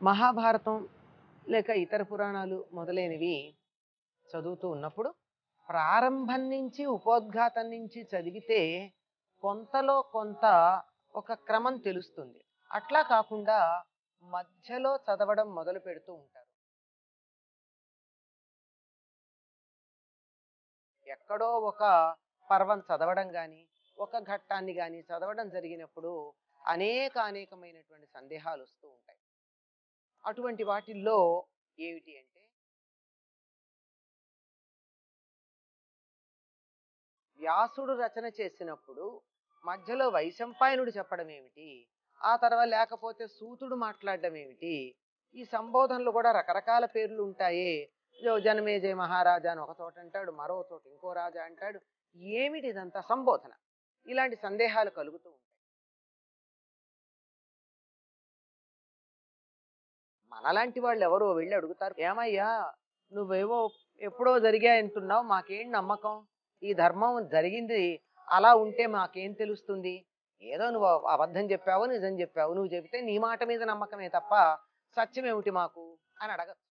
మహాభారతం లేక ఇతర పురాణాలు మొదలైనవి చదువుతూ ఉన్నప్పుడు ప్రారంభం నుంచి ఉపోద్ఘాతం నుంచి చదివితే కొంతలో కొంత ఒక క్రమం తెలుస్తుంది అట్లా కాకుండా మధ్యలో చదవడం మొదలు పెడుతూ ఉంటారు ఎక్కడో ఒక పర్వం చదవడం కానీ ఒక ఘట్టాన్ని కానీ చదవడం జరిగినప్పుడు అనేక అనేకమైనటువంటి సందేహాలు వస్తూ ఉంటాయి అటువంటి వాటిల్లో ఏమిటి అంటే వ్యాసుడు రచన చేసినప్పుడు మధ్యలో వైశంపాయనుడు చెప్పడం ఏమిటి ఆ తర్వాత లేకపోతే సూతుడు మాట్లాడడం ఏమిటి ఈ సంబోధనలు కూడా రకరకాల పేర్లు ఉంటాయే జో జనమేజయ మహారాజా అని ఒక చోట అంటాడు మరో చోట ఇంకో రాజా అంటాడు ఏమిటి ఇదంతా సంబోధన ఇలాంటి సందేహాలు కలుగుతూ ఉంటాయి మనలాంటి వాళ్ళు ఎవరో వెళ్ళి అడుగుతారు ఏమయ్యా నువ్వేవో ఎప్పుడో జరిగాయంటున్నావు మాకేం నమ్మకం ఈ ధర్మం జరిగింది అలా ఉంటే మాకేం తెలుస్తుంది ఏదో నువ్వు అబద్ధం చెప్పావు నిజం చెప్పావు నువ్వు చెబితే నీ మాట మీద నమ్మకమే తప్ప సత్యం ఏమిటి మాకు అని అడగచ్చు